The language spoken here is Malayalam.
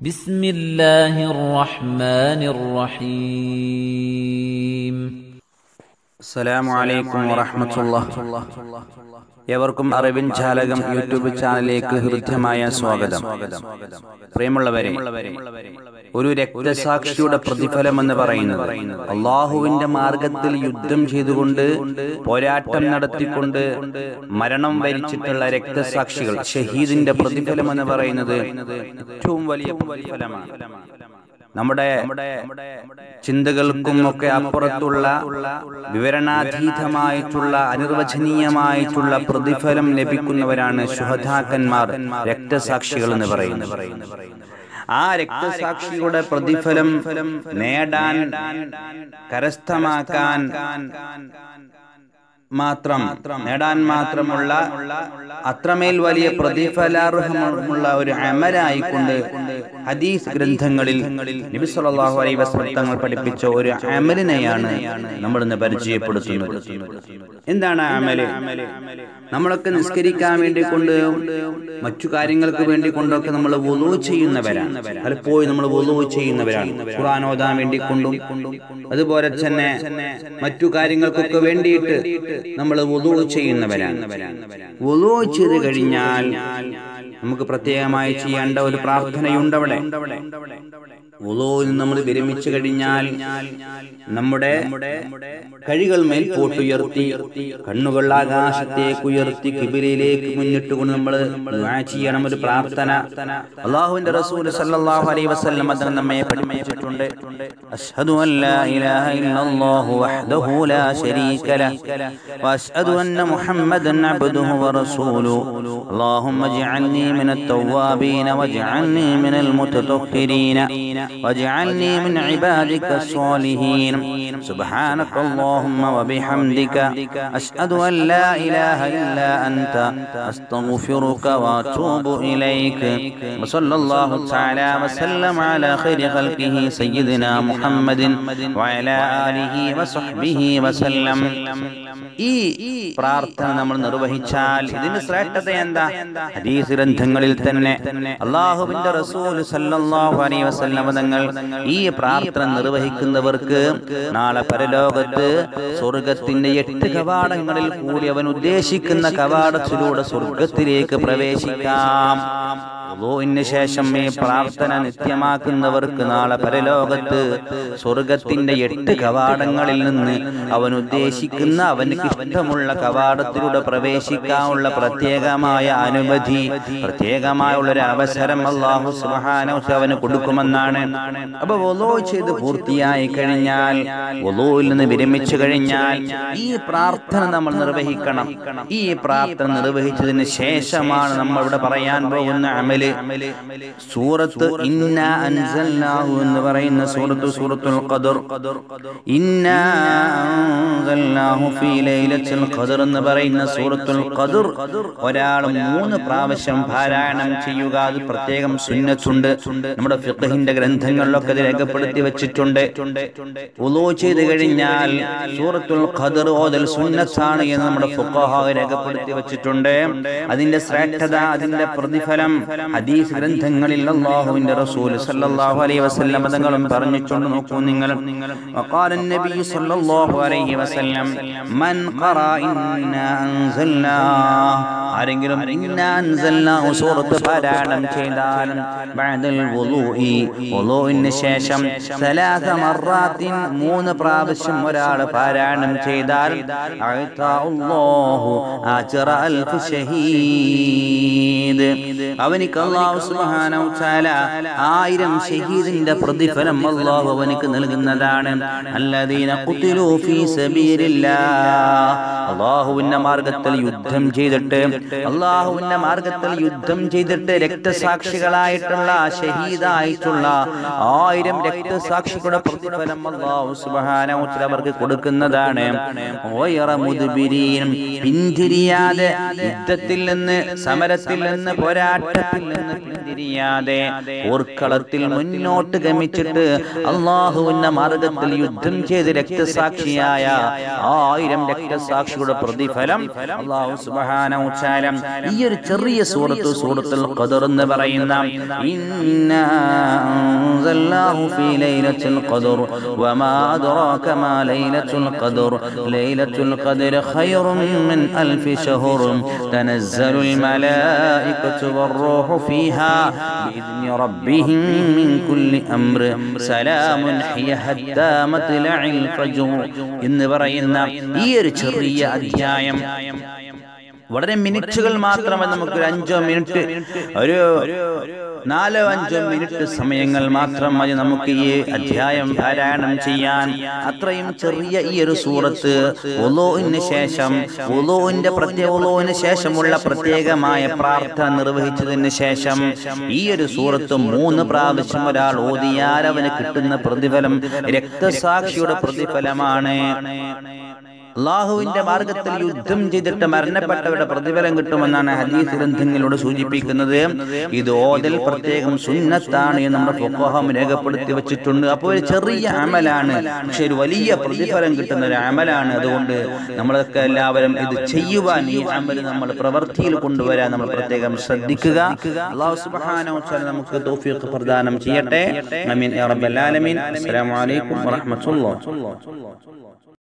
بسم الله الرحمن الرحيم അസ്സലാമു അലൈക്കും വറഹ്മത്തുള്ളാഹ് എവർക്കും അറിവിൻ ജാലകം യൂട്യൂബ് ചാനലിലേക്ക് ഹൃദ്യമായ സ്വാഗതം പ്രിയമുള്ളവരെ ഒരു രക്തസാക്ഷിയുടെ പ്രതിഫലം എന്ന് പറയുന്നത് അള്ളാഹുവിന്റെ മാർഗത്തിൽ യുദ്ധം ചെയ്തുകൊണ്ട് പോരാട്ടം നടത്തിക്കൊണ്ട് മരണം വരിച്ചിട്ടുള്ള രക്തസാക്ഷികൾ ഷഹീദിന്റെ പ്രതിഫലം എന്ന് പറയുന്നത് ഏറ്റവും വലിയ പ്രതിഫലമാണ് നമ്മുടെ ചിന്തകൾക്കും ഒക്കെ അപ്പുറത്തുള്ള വിവരണാതീതമായിട്ടുള്ള അനിർവചനീയമായിട്ടുള്ള പ്രതിഫലം ലഭിക്കുന്നവരാണ് ശുഹദാക്കന്മാർ രക്തസാക്ഷികൾ എന്ന് പറയുന്നത് ആ രക്തസാക്ഷിയുടെ പ്രതിഫലം നേടാൻ കരസ്ഥമാക്കാൻ മാത്രം നേടാൻ മാത്രമുള്ള അത്രമേൽ വലിയ പ്രതിഫലാർഹമുള്ള ഒരു അമലായിക്കൊണ്ട് ഹദീസ് ഗ്രന്ഥങ്ങളിൽ നബി സല്ലല്ലാഹു അലൈഹി വസല്ലം തങ്ങൾ പഠിപ്പിച്ച ഒരു അമലിനെയാണ് നമ്മൾ ഇന്ന് പരിചയപ്പെടുത്തുന്നത് എന്താണ് ആ അമല് നമ്മളൊക്കെ നിസ്കരിക്കാൻ വേണ്ടി കൊണ്ട് മറ്റു കാര്യങ്ങൾക്ക് വേണ്ടി കൊണ്ടൊക്കെ നമ്മൾ വുളു ചെയ്യുന്നവരാണ് പലപ്പോഴും നമ്മൾ വുളു ചെയ്യുന്നവരാണ് ഖുർആൻ ഓതാൻ വേണ്ടി കൊണ്ടും അതുപോലെ തന്നെ മറ്റു കാര്യങ്ങൾക്കൊക്കെ വേണ്ടിയിട്ട് നമ്മൾ വുളു ചെയ്യുന്നവരാണ് വുളു ചെയ്ത് കഴിഞ്ഞാൽ നമുക്ക് പ്രത്യേകമായി ചെയ്യേണ്ട ഒരു പ്രാർത്ഥനയുണ്ട് അവിടെ വുളുവിൽ നമ്മൾ വിരമിച്ചു കഴിഞ്ഞാൽ നമ്മുടെ കഴികൾ മേൽ പോട്ടുയർത്തി കണ്ണുകൾ ആകാശത്തേക്ക് ഉയർത്തി കിബിലയിലേക്ക് മുന്നിട്ട് കൊണ്ട് നമ്മൾ ചെയ്യണം ഒരു പ്രാർത്ഥന അള്ളാഹുവിന്റെ റസൂൽ സല്ലല്ലാഹു അലൈഹി വസല്ലം അത് നമ്മെ പഠിപ്പിച്ചിട്ടുണ്ട് അഷ്ഹദു അൻ ലാ ഇലാഹ ഇല്ലല്ലാഹു വഹ്ദഹു ലാ ശരീക ലഹ് വഅഷ്ഹദു അന്ന മുഹമ്മദൻ അബ്ദുഹു വറസൂലുഹു اللهم اجعلني من التوابين واجعلني من المتطهرين واجعلني من عبادك الصالحين سبحانك اللهم وبحمدك أشهد أن لا إله إلا أنت أستغفرك وأتوب إليك وصلى الله تعالى وسلم على خير خلقه سيدنا محمد وعلى آله وصحبه وسلم ഈ പ്രാർത്ഥന നമ്മൾ നിർവഹിച്ചാൽ ഇതിന്റെ ശ്രേഷ്ഠത എന്താ ഹദീസ് ഗ്രന്ഥങ്ങളിൽ തന്നെ അള്ളാഹുവിന്റെ റസൂൽ സല്ലല്ലാഹു അലൈഹി വസല്ലം തങ്ങൾ ഈ പ്രാർത്ഥന നിർവഹിക്കുന്നവർക്ക് നാളെ പരലോകത്ത് സ്വർഗത്തിന്റെ എട്ട് കവാടങ്ങളിൽ കൂടി അവൻ ഉദ്ദേശിക്കുന്ന കവാടത്തിലൂടെ സ്വർഗത്തിലേക്ക് പ്രവേശിക്കാം വുളുവിന് ശേഷം ഈ പ്രാർത്ഥന നിത്യമാക്കുന്നവർക്ക് നാളെ പരലോകത്ത് സ്വർഗത്തിന്റെ എട്ട് കവാടങ്ങളിൽ നിന്ന് അവൻ ഉദ്ദേശിക്കുന്ന അവനക്ക് ഇഷ്ടമുള്ള കവാടത്തിലൂടെ പ്രവേശിക്കാനുള്ള പ്രത്യേകമായ അനുമതി പ്രത്യേകമായുള്ള ഒരു അവസരം അള്ളാഹു സുബ്ഹാനഹു അവന് കൊടുക്കുമെന്നാണ് അപ്പൊ വൊലോ ചെയ്ത് പൂർത്തിയായി കഴിഞ്ഞാൽ വൊലോയിൽ നിന്ന് വിരമിച്ചു കഴിഞ്ഞാൽ ഈ പ്രാർത്ഥന നമ്മൾ നിർവഹിക്കണം ഈ പ്രാർത്ഥന നിർവഹിച്ചതിന് ശേഷമാണ് നമ്മൾ ഇവിടെ പറയാൻ പോകുന്ന അമല് സൂറത്ത് ഇന്ന അൻസൽനാഹു എന്ന് പറയുന്ന സൂറത്ത് സൂറത്തുൽ ഖദർ ഇന്ന അൻസൽനാഹു ഫീ ലൈലത്തുൽ ഖദർ എന്ന് പറയുന്ന സൂറത്തുൽ ഖദർ ഒരാൾ മൂന്ന് പ്രാവശ്യം പാരായണം ചെയ്യുക അത് പ്രത്യേകം സുന്നത്തുണ്ട് നമ്മുടെ ഫിഖഹിന്റെ ഗ്രന്ഥങ്ങളിലൊക്കെ അത് രേഖപ്പെടുത്തി വെച്ചിട്ടുണ്ട് ഉളൂ ചെയ്ത് കഴിഞ്ഞാൽ സൂറത്തുൽ ഖദർ ഓതൽ സുന്നത്താണ് എന്ന് നമ്മുടെ ഫുഖഹ രേഖപ്പെടുത്തി വെച്ചിട്ടുണ്ട് അതിന്റെ ശ്രേഷ്ഠത അതിന്റെ പ്രതിഫലം ഹദീസ് ഗ്രന്ഥങ്ങളിൽ അല്ലാഹുവിന്റെ റസൂൽ സല്ലല്ലാഹു അലൈഹി വസല്ലം തങ്ങളും പറഞ്ഞിട്ടുണ്ട് നോക്കൂ നിങ്ങൾ وقال النبي صلى الله عليه وسلم من قرأ إنا أنزلنا ആരെങ്കിലും ഇന്ന അൻസൽനാഹു സൂറത്ത് പാരായണം ചെയ്താൽ ബഅദൽ വുളൂഇ വുളൂഇന് ശേഷം സലാസ മറാത്തിൻ മൂന്ന് പ്രാവശ്യം ഒരാൾ പാരായണം ചെയ്താൽ അഅതാഉല്ലാഹു അജ്റ അൽഫ് ഷഹീദ് അവനിക്ക് അല്ലാഹു സുബ്ഹാനഹു തആല ആയിരം ഷഹീദിന്റെ പ്രതിഫലം അല്ലാഹു അവനിക്ക് നൽകുന്നതാണ് അല്ലദീന ഖുതിലു ഫീ സബീലില്ലാഹ് അല്ലാഹുവിന്റെ മാർഗ്ഗത്തിൽ യുദ്ധം ചെയ്തിട്ട് അള്ളാഹുവിന്റെ മാർഗത്തിൽ യുദ്ധം ചെയ്തിട്ട് രക്തസാക്ഷികളായിട്ടുള്ള ഷഹീദായിട്ടുള്ള ആയിരം രക്തസാക്ഷികളുടെ പ്രതിഫലം അള്ളാഹു സുബ്ഹാനഹു തആല അവർക്ക് കൊടുക്കുന്നതാണ് പിന്തിരിയാതെ യുദ്ധത്തിൽ നിന്ന് സമരത്തിൽ നിന്ന് പോരാട്ടത്തിൽ നിന്ന് പിന്തിരിയാതെ ഓർക്കളത്തിൽ മുന്നോട്ട് ഗമിച്ചിട്ട് അള്ളാഹുവിന്റെ മാർഗത്തിൽ യുദ്ധം ചെയ്ത് രക്തസാക്ഷിയായ ആയിരം രക്തസാക്ഷികളുടെ പ്രതിഫലം അള്ളാഹു സുബ്ഹാനഹു തആല വെച്ചാൽ ഈ ഒരു ചെറിയ സൂറത്ത് സൂറത്തുൽ ഖദർ എന്ന് പറയുന്ന ഇന്നാ അൻസൽനാഹു ഫീ ലൈലത്തുൽ ഖദർ വമാ അദ്റാക മാ ലൈലത്തുൽ ഖദർ ലൈലത്തുൽ ഖദർ ഖൈറും മിൻ അൽഫി ഷഹർ തനസ്സലുൽ മലായികത്തു വറൂഹു ഫീഹാ ബിഇذن ربهم من كل أمر سلام هي حتى مطلع الفجر എന്ന് പറയുന്ന ഈ ഒരു ചെറിയ അധ്യായം വളരെ മിനിറ്റുകൾ മാത്രമേ നമുക്ക് ഒരു അഞ്ചോ മിനിറ്റ് ഒരു നാലോ അഞ്ചോ മിനിറ്റ് സമയങ്ങൾ മാത്രം മതി നമുക്ക് ഈ അധ്യായം പാരായണം ചെയ്യാൻ അത്രയും ചെറിയ ഈ ഒരു സൂറത്ത് ഒലോന് ശേഷം ഒലോന്റെ പ്രത്യേക ഒലോന് ശേഷമുള്ള പ്രത്യേകമായ പ്രാർത്ഥന നിർവഹിച്ചതിന് ശേഷം ഈ ഒരു സൂറത്ത് മൂന്ന് പ്രാവശ്യം ഒരാൾ ഓതിയാൽ അവന് കിട്ടുന്ന പ്രതിഫലം രക്തസാക്ഷിയുടെ പ്രതിഫലമാണ് അള്ളാഹുവിന്റെ മാർഗത്തിൽ യുദ്ധം ചെയ്തിട്ട് മരണപ്പെട്ടവരുടെ പ്രതിഫലം കിട്ടുമെന്നാണ് ഹദീസ് ഗ്രന്ഥങ്ങളോട് സൂചിപ്പിക്കുന്നത് ഇത് ഓതൽ പ്രത്യേകം സുന്നത്താണ് എന്ന് നമ്മുടെ ഫുഖഹം രേഖപ്പെടുത്തി വെച്ചിട്ടുണ്ട് അപ്പോൾ ഒരു ചെറിയ അമലാണ് പക്ഷെ ഒരു വലിയ പ്രതിഫലം കിട്ടുന്ന ഒരു അമലാണ് അതുകൊണ്ട് നമ്മളൊക്കെ എല്ലാവരും ഇത് ചെയ്യുവാൻ ഈ അമൽ നമ്മൾ പ്രവൃത്തിയിൽ കൊണ്ടുവരാൻ നമ്മൾ പ്രത്യേകം ശ്രദ്ധിക്കുക അള്ളാഹു സുബ്ഹാനഹു വ തആല നമുക്ക് തൗഫീഖ് പ്രദാനം ചെയ്യട്ടെ ആമീൻ യാ റബ്ബൽ ആലമീൻ അസ്സലാമു അലൈക്കും വറഹ്മത്തുള്ളാഹി